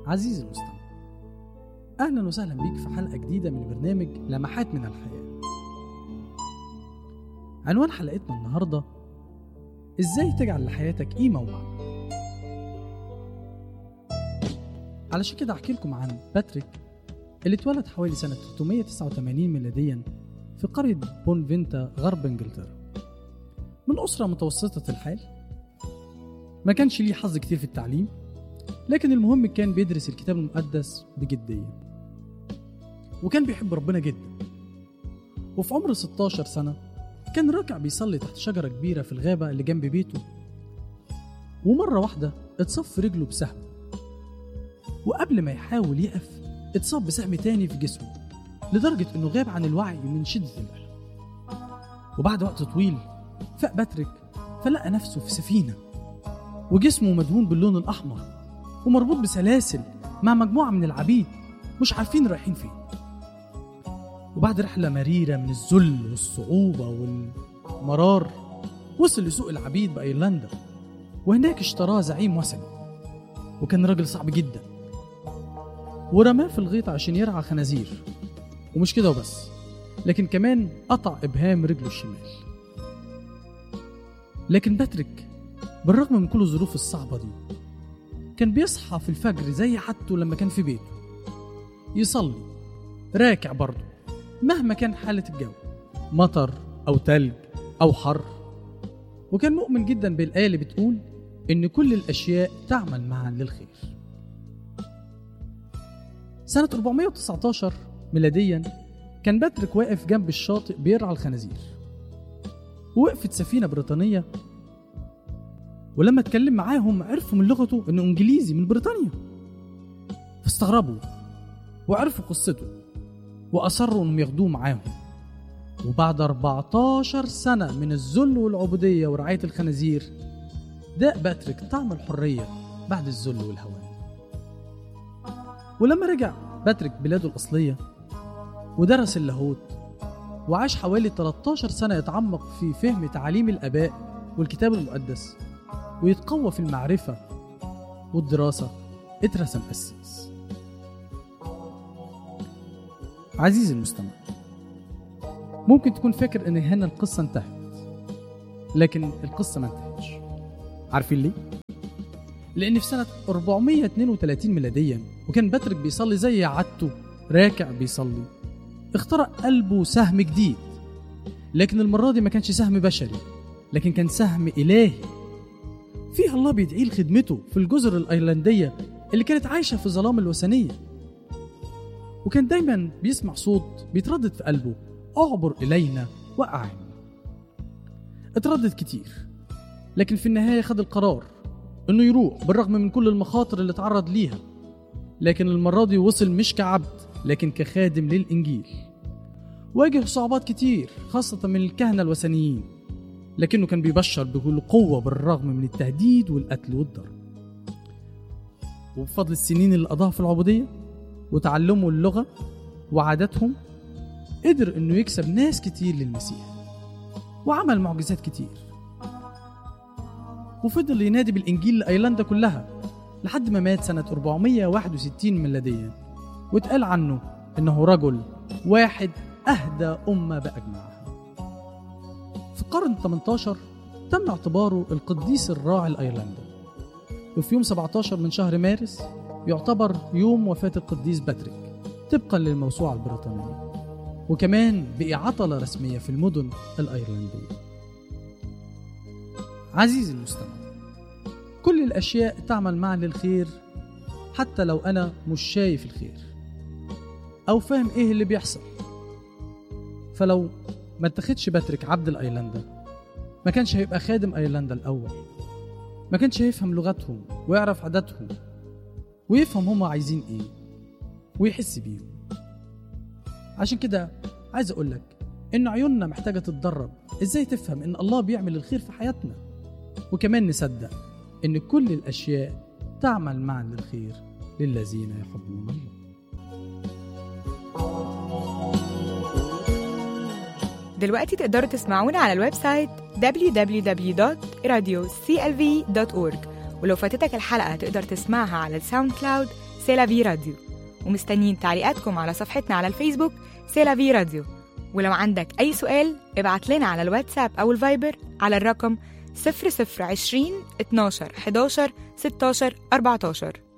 عزيزي المستمع أهلا وسهلا بيك في حلقة جديدة من برنامج لمحات من الحياة عنوان حلقتنا النهاردة إزاي تجعل لحياتك قيمة ومعنى علشان كده أحكي لكم عن باتريك اللي اتولد حوالي سنة 389 ميلاديا في قرية بونفينتا غرب انجلترا من أسرة متوسطة الحال ما كانش ليه حظ كتير في التعليم لكن المهم كان بيدرس الكتاب المقدس بجدية وكان بيحب ربنا جدا وفي عمر 16 سنة كان راكع بيصلي تحت شجرة كبيرة في الغابة اللي جنب بيته ومرة واحدة اتصاب في رجله بسهم وقبل ما يحاول يقف اتصاب بسهم تاني في جسمه لدرجة انه غاب عن الوعي من شدة الألم وبعد وقت طويل فاق باتريك فلقى نفسه في سفينة وجسمه مدهون باللون الأحمر ومربوط بسلاسل مع مجموعة من العبيد مش عارفين رايحين فين وبعد رحلة مريرة من الذل والصعوبة والمرار وصل لسوق العبيد بأيرلندا وهناك اشتراه زعيم وثني وكان راجل صعب جدا ورماه في الغيط عشان يرعى خنازير ومش كده وبس لكن كمان قطع إبهام رجله الشمال لكن باتريك بالرغم من كل الظروف الصعبة دي كان بيصحى في الفجر زي عادته لما كان في بيته يصلي راكع برضه مهما كان حالة الجو مطر أو تلج أو حر وكان مؤمن جدا بالآية اللي بتقول إن كل الأشياء تعمل معا للخير سنة 419 ميلاديا كان باتريك واقف جنب الشاطئ بيرعى الخنازير ووقفت سفينة بريطانية ولما اتكلم معاهم عرفوا من لغته انه انجليزي من بريطانيا فاستغربوا وعرفوا قصته واصروا انهم ياخدوه معاهم وبعد 14 سنة من الذل والعبودية ورعاية الخنازير داق باتريك طعم الحرية بعد الذل والهوان ولما رجع باتريك بلاده الأصلية ودرس اللاهوت وعاش حوالي 13 سنة يتعمق في فهم تعاليم الآباء والكتاب المقدس ويتقوى في المعرفة والدراسة اترسم قسيس عزيزي المستمع ممكن تكون فاكر ان هنا القصة انتهت لكن القصة ما انتهتش عارفين ليه؟ لأن في سنة 432 ميلاديا وكان باتريك بيصلي زي عادته راكع بيصلي اخترق قلبه سهم جديد لكن المرة دي ما كانش سهم بشري لكن كان سهم إلهي فيها الله بيدعيه لخدمته في الجزر الأيرلندية اللي كانت عايشة في ظلام الوثنية وكان دايما بيسمع صوت بيتردد في قلبه اعبر إلينا وأعنا اتردد كتير لكن في النهاية خد القرار انه يروح بالرغم من كل المخاطر اللي اتعرض ليها لكن المرة دي وصل مش كعبد لكن كخادم للإنجيل واجه صعوبات كتير خاصة من الكهنة الوثنيين لكنه كان بيبشر بكل قوة بالرغم من التهديد والقتل والضرب وبفضل السنين اللي قضاها في العبودية وتعلمه اللغة وعاداتهم قدر انه يكسب ناس كتير للمسيح وعمل معجزات كتير وفضل ينادي بالإنجيل لأيرلندا كلها لحد ما مات سنة 461 ميلاديا واتقال عنه إنه رجل واحد أهدى أمة بأجمعها في القرن 18 تم اعتباره القديس الراعي الأيرلندي وفي يوم 17 من شهر مارس يعتبر يوم وفاة القديس باتريك طبقا للموسوعة البريطانية وكمان بقي عطلة رسمية في المدن الأيرلندية عزيزي المستمع كل الأشياء تعمل معا للخير حتى لو أنا مش شايف الخير أو فاهم إيه اللي بيحصل فلو ما اتخدش باتريك عبد الأيرلندا ما كانش هيبقى خادم أيرلندا الأول ما كانش هيفهم لغتهم ويعرف عاداتهم ويفهم هما عايزين إيه ويحس بيهم عشان كده عايز أقولك إن عيوننا محتاجة تتدرب إزاي تفهم إن الله بيعمل الخير في حياتنا وكمان نصدق إن كل الأشياء تعمل معا للخير للذين يحبون الله دلوقتي تقدروا تسمعونا على الويب سايت www.radioclv.org ولو فاتتك الحلقة تقدر تسمعها على الساوند كلاود سيلافي راديو ومستنيين تعليقاتكم على صفحتنا على الفيسبوك سيلافي راديو ولو عندك أي سؤال ابعت لنا على الواتساب أو الفايبر على الرقم 0020 12 11 16 14